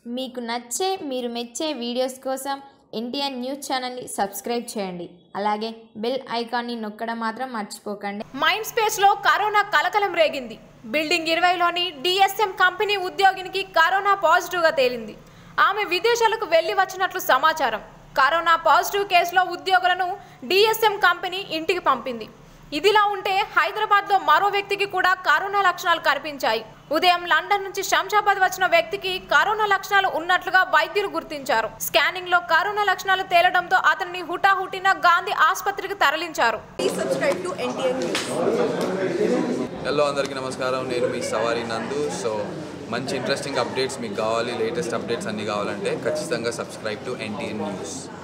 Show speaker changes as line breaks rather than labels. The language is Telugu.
మీకు నచ్చే మీరు మెచ్చే వీడియోస్ కోసం ఎన్టీఆర్ న్యూస్ ఛానల్ని సబ్స్క్రైబ్ చేయండి అలాగే బెల్ ఐకాన్ని నొక్కడం మాత్రం మర్చిపోకండి
మైండ్ స్పేస్ లో కరోనా కలకలం రేగింది బిల్డింగ్ ఇరవైలోని డిఎస్ఎం కంపెనీ ఉద్యోగినికి కరోనా పాజిటివ్ గా తేలింది ఆమె విదేశాలకు వెళ్లి వచ్చినట్లు సమాచారం కరోనా పాజిటివ్ కేసులో ఉద్యోగులను డిఎస్ఎం కంపెనీ ఇంటికి పంపింది ఇదిలా ఉంటే హైదరాబాద్లో మరో వ్యక్తికి కూడా కరోనా లక్షణాలు కనిపించాయి ఉదయం లండన్ నుంచి శంషాబాద్ వచ్చిన వ్యక్తికి కరోనా లక్షణాలు ఉన్నట్లుగా వైద్యులు గుర్తించారు స్కానింగ్ లో కరోనా లక్షణాలు తేలడంతో అతన్ని హుటాహుటిన గాంధీ ఆసుపత్రికి తరలించారు
Please subscribe to NTN News.
Hello అందరికీ నమస్కారం నేను మీ సవారి నందు సో మంచి ఇంట్రెస్టింగ్ అప్డేట్స్ మీకు కావాలి లేటెస్ట్ అప్డేట్స్ అన్నీ కావాలంటే ఖచ్చితంగా సబ్స్క్రైబ్ టు ఎన్టీఎన్ న్యూస్